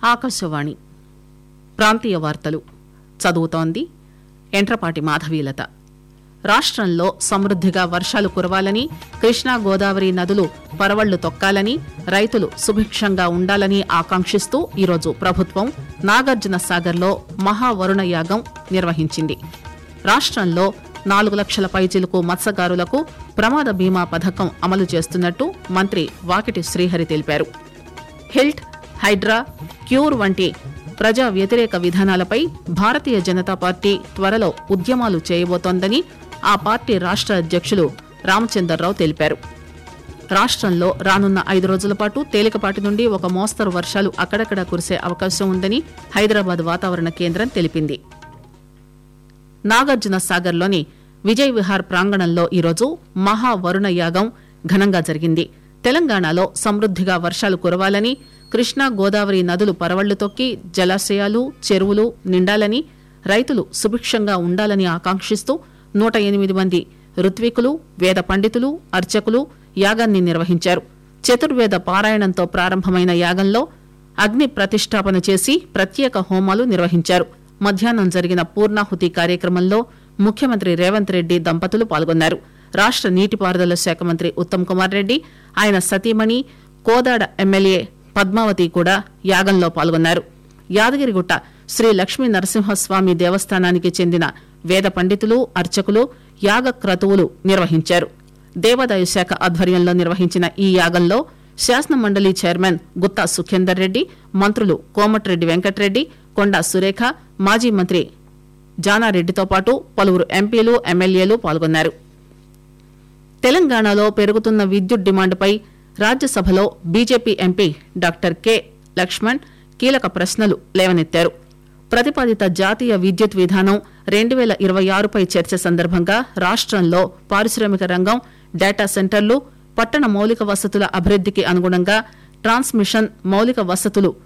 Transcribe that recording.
ఆకాశవాణి ప్రాంతీయ వార్తలు చదువుతోంది ఎంట్రపాటి మాధవీలత రాష్టంలో సమృద్దిగా వర్షాలు కురవాలని కృష్ణా గోదావరి నదులు పరవళ్లు తొక్కాలని రైతులు సుభిక్షంగా ఉండాలని ఆకాంక్షిస్తూ ఈరోజు ప్రభుత్వం నాగార్జున సాగర్లో మహావరుణ యాగం నిర్వహించింది రాష్టంలో నాలుగు లక్షల పైచిలుకు మత్స్యకారులకు ప్రమాద బీమా పథకం అమలు చేస్తున్నట్టు మంత్రి వాకిటి శ్రీహరి తెలిపారు హిల్ట్ హైడ్రా క్యూర్ వంటి ప్రజా వ్యతిరేక విధానాలపై భారతీయ జనతా పార్టీ త్వరలో ఉద్యమాలు చేయబోతోందని ఆ పార్టీ రాష్ట్ర అధ్యక్షులు రామచందర్రావు తెలిపారు రాష్ట్రంలో రానున్న ఐదు రోజుల పాటు తేలికపాటి నుండి ఒక మోస్తరు వర్షాలు అక్కడక్కడ కురిసే అవకాశం ఉందని హైదరాబాద్ వాతావరణ కేంద్రం తెలిపింది నాగార్జున సాగర్లోని విజయ్ విహార్ ప్రాంగణంలో ఈరోజు మహావరుణ యాగం ఘనంగా జరిగింది తెలంగాణలో సమృద్దిగా వర్షాలు కురవాలని కృష్ణా గోదావరి నదులు పరవళ్లు తొక్కి జలాశయాలు చెరువులు నిండాలని రైతులు సుభిక్షంగా ఉండాలని ఆకాంక్షిస్తూ నూట ఎనిమిది మంది ఋత్వికులు వేద పండితులు అర్చకులు యాగాన్ని నిర్వహించారు చతుర్వేద పారాయణంతో ప్రారంభమైన యాగంలో అగ్ని ప్రతిష్టాపన చేసి ప్రత్యేక హోమాలు నిర్వహించారు మధ్యాహ్నం జరిగిన పూర్ణాహుతి కార్యక్రమంలో ముఖ్యమంత్రి రేవంత్ రెడ్డి దంపతులు పాల్గొన్నారు రాష్ట నీటిపారుదల శాఖ మంత్రి ఉత్తమ్ కుమార్ రెడ్డి ఆయన సతీమణి కోదాడ ఎమ్మెల్యే పద్మావతి కూడా యాగంలో పాల్గొన్నారు యాదగిరిగుట్ట శ్రీ లక్ష్మీ నరసింహస్వామి దేవస్థానానికి చెందిన వేద పండితులు అర్చకులు యాగ క్రతువులు నిర్వహించారు దేవాదాయ శాఖ ఆధ్వర్యంలో నిర్వహించిన ఈ యాగంలో శాసన మండలి చైర్మన్ గుత్తా సుఖేందర్ రెడ్డి మంత్రులు కోమటిరెడ్డి వెంకటరెడ్డి కొండా సురేఖ మాజీ మంత్రి జానారెడ్డితో పాటు పలువురు ఎంపీలు ఎమ్మెల్యేలు పాల్గొన్నారు తెలంగాణలో పెరుగుతున్న విద్యుత్ డిమాండ్పై రాజ్యసభలో BJP MP doctor K Laxman కీలక ప్రశ్నలు లేవనెత్తారు ప్రతిపాదిత జాతీయ విద్యుత్ విధానం రెండు వేల ఇరవై ఆరుపై చర్చ సందర్భంగా రాష్టంలో పారిశ్రామిక రంగం డేటా సెంటర్లు పట్టణ మౌలిక వసతుల అభివృద్దికి అనుగుణంగా ట్రాన్స్మిషన్ మౌలిక వసతులు